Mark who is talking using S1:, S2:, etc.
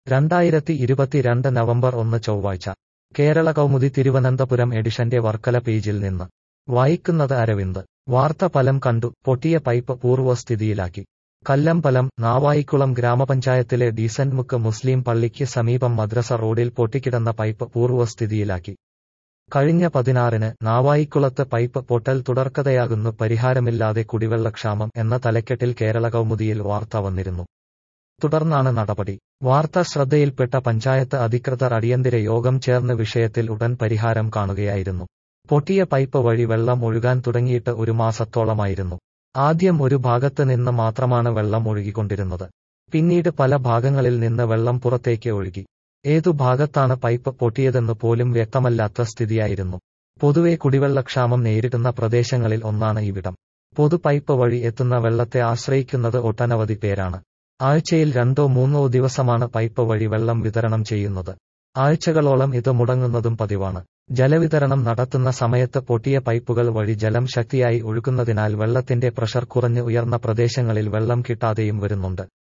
S1: രണ്ടായിരത്തി ഇരുപത്തിരണ്ട് നവംബർ ഒന്ന് ചൊവ്വാഴ്ച കേരള കൗമുദി തിരുവനന്തപുരം എഡിഷന്റെ വർക്കല പേജിൽ നിന്ന് വായിക്കുന്നത് അരവിന്ദ് വാർത്ത ഫലം കണ്ടു പൊട്ടിയ പൈപ്പ് പൂർവ്വസ്ഥിതിയിലാക്കി കല്ലമ്പലം നാവായിക്കുളം ഗ്രാമപഞ്ചായത്തിലെ ഡീസന്റ്മുക്ക് മുസ്ലിം പള്ളിക്ക് സമീപം മദ്രസ റോഡിൽ പൊട്ടിക്കിടന്ന പൈപ്പ് പൂർവ്വസ്ഥിതിയിലാക്കി കഴിഞ്ഞ പതിനാറിന് നാവായിക്കുളത്ത് പൈപ്പ് പൊട്ടൽ തുടർക്കഥയാകുന്നു പരിഹാരമില്ലാതെ കുടിവെള്ളക്ഷാമം എന്ന തലക്കെട്ടിൽ കേരള കൗമുദിയിൽ വാർത്ത വന്നിരുന്നു തുടർന്നാണ് നടപടി വാർത്ത ശ്രദ്ധയിൽപ്പെട്ട പഞ്ചായത്ത് അധികൃതർ അടിയന്തര യോഗം ചേർന്ന് വിഷയത്തിൽ ഉടൻ പരിഹാരം കാണുകയായിരുന്നു പൊട്ടിയ പൈപ്പ് വഴി വെള്ളം ഒഴുകാൻ തുടങ്ങിയിട്ട് ഒരു മാസത്തോളമായിരുന്നു ആദ്യം ഒരു ഭാഗത്ത് നിന്ന് മാത്രമാണ് വെള്ളം ഒഴുകിക്കൊണ്ടിരുന്നത് പിന്നീട് പല ഭാഗങ്ങളിൽ നിന്ന് വെള്ളം പുറത്തേക്ക് ഒഴുകി ഏതു ഭാഗത്താണ് പൈപ്പ് പൊട്ടിയതെന്ന് പോലും വ്യക്തമല്ലാത്ത സ്ഥിതിയായിരുന്നു പൊതുവെ കുടിവെള്ളക്ഷാമം നേരിടുന്ന പ്രദേശങ്ങളിൽ ഒന്നാണ് ഇവിടം പൊതു പൈപ്പ് വഴി എത്തുന്ന വെള്ളത്തെ ആശ്രയിക്കുന്നത് ഒട്ടനവധി പേരാണ് ആഴ്ചയിൽ രണ്ടോ മൂന്നോ ദിവസമാണ് പൈപ്പ് വഴി വെള്ളം വിതരണം ചെയ്യുന്നത് ആഴ്ചകളോളം ഇത് മുടങ്ങുന്നതും പതിവാണ് ജലവിതരണം നടത്തുന്ന സമയത്ത് പൊട്ടിയ പൈപ്പുകൾ വഴി ജലം ശക്തിയായി ഒഴുകുന്നതിനാൽ വെള്ളത്തിന്റെ പ്രഷർ കുറഞ്ഞ് ഉയർന്ന പ്രദേശങ്ങളിൽ വെള്ളം കിട്ടാതെയും വരുന്നുണ്ട്